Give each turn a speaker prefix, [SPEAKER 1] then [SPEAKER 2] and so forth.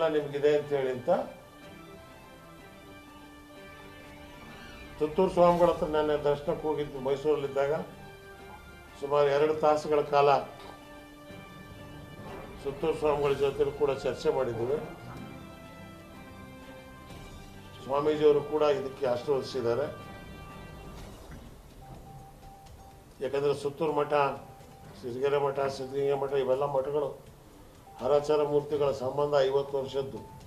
[SPEAKER 1] ಬೆಂಬಲ ನಿಮಗಿದೆ ಅಂತೇಳಿ ಅಂತ ತುತ್ತೂರು ಸ್ವಾಮಿಗಳ ಹತ್ರ ನನ್ನ ದರ್ಶನಕ್ಕೆ ಹೋಗಿದ್ದು ಮೈಸೂರಲ್ಲಿದ್ದಾಗ ಸುಮಾರು ಎರಡು ತಾಸುಗಳ ಕಾಲ ಸುತ್ತೂರು ಸ್ವಾಮಿಗಳ ಜೊತೆ ಕೂಡ ಚರ್ಚೆ ಮಾಡಿದ್ದೀವಿ ಸ್ವಾಮೀಜಿಯವರು ಕೂಡ ಇದಕ್ಕೆ ಆಶೀರ್ವದಿಸಿದ್ದಾರೆ ಯಾಕಂದರೆ ಸುತ್ತೂರು ಮಠ ಸಿರಿಗೆರೆ ಮಠ ಸಿದ್ಧಗಂಗೆ ಮಠ ಇವೆಲ್ಲ ಮಠಗಳು ಹರಾಚಾರ ಮೂರ್ತಿಗಳ ಸಂಬಂಧ ಐವತ್ತು ವರ್ಷದ್ದು